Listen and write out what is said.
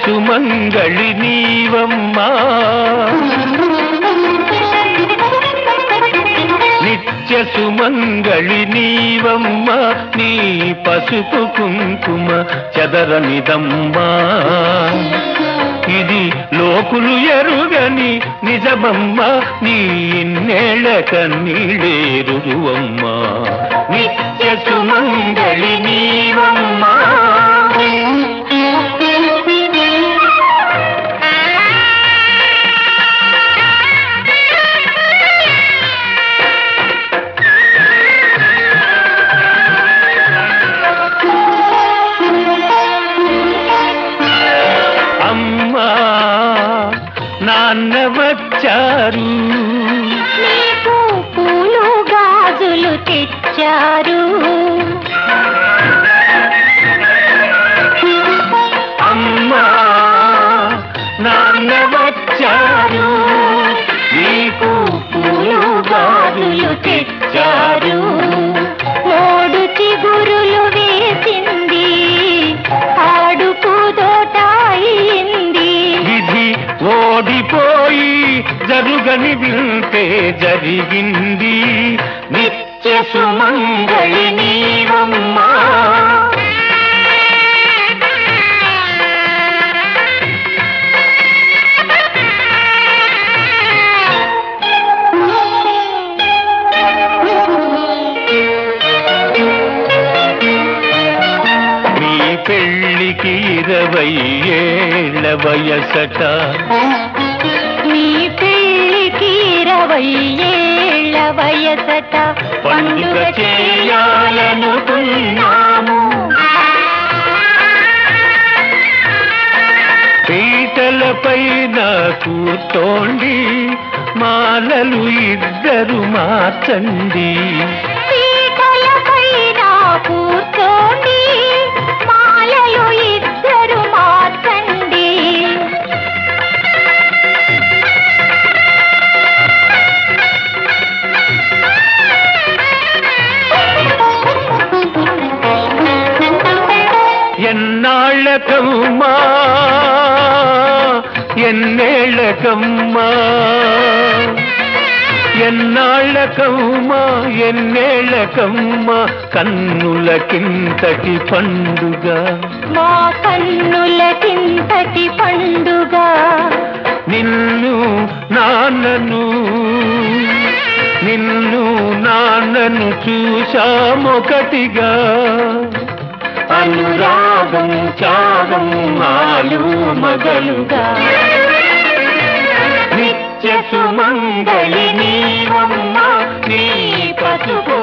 సుమంగళి నీవమ్మా నిత్య సుమంగళి నీవమ్మ నీ పసుపు కుంకుమ చదరనిదమ్మా ఇది లోకులు ఎరుగని నిజమమ్మ నీ ఇన్నేళ్ల కన్నీళ్ళేరువమ్మా నిత్య సుమంగళి నీవమ్మా అమ్మా నాన్న వచ్చారు నీకు పూలు గాజులు తెచ్చారు అమ్మా నాన్న వచ్చారు నీకు పూలు గాజులు తెచ్చారు మూడు చిగురులు వేసింది ఆడుపు తోటాయింది విధి ఓడిపోయి జరుగని వింటే జరిగింది నిత్య సుమంగళి నీవమ్మా మీ పెళ్ళికి ఇరవై ఏళ్ళ వయసట మీ పెళ్ళికి ఇరవై ఏళ్ళ వయసట పండుగ చేయాలనుకున్నాము పీటలపైన కూర్చోండి మాలలు ఇద్దరు మార్చండి పీటలపైన కూర్చోండి మాలలు ఇద్దరు మార్చండి ఎన్నాళ్ళకమ్మా ఎన్నేళ్ళకమ్మా ఎన్నాళ్ళకమ్మా ఎన్నేళ్ళకమ్మా కన్నులకింతటి పండుగ మా కన్నుల కింతటి పండుగ నిన్ను నాన్నను నిన్ను నాన్నను చూశామొకటిగా అనురాగం త్యాగం నాలు మగలుగా నిత్య సుమంగళి నీవమ్మ నీ పసుపు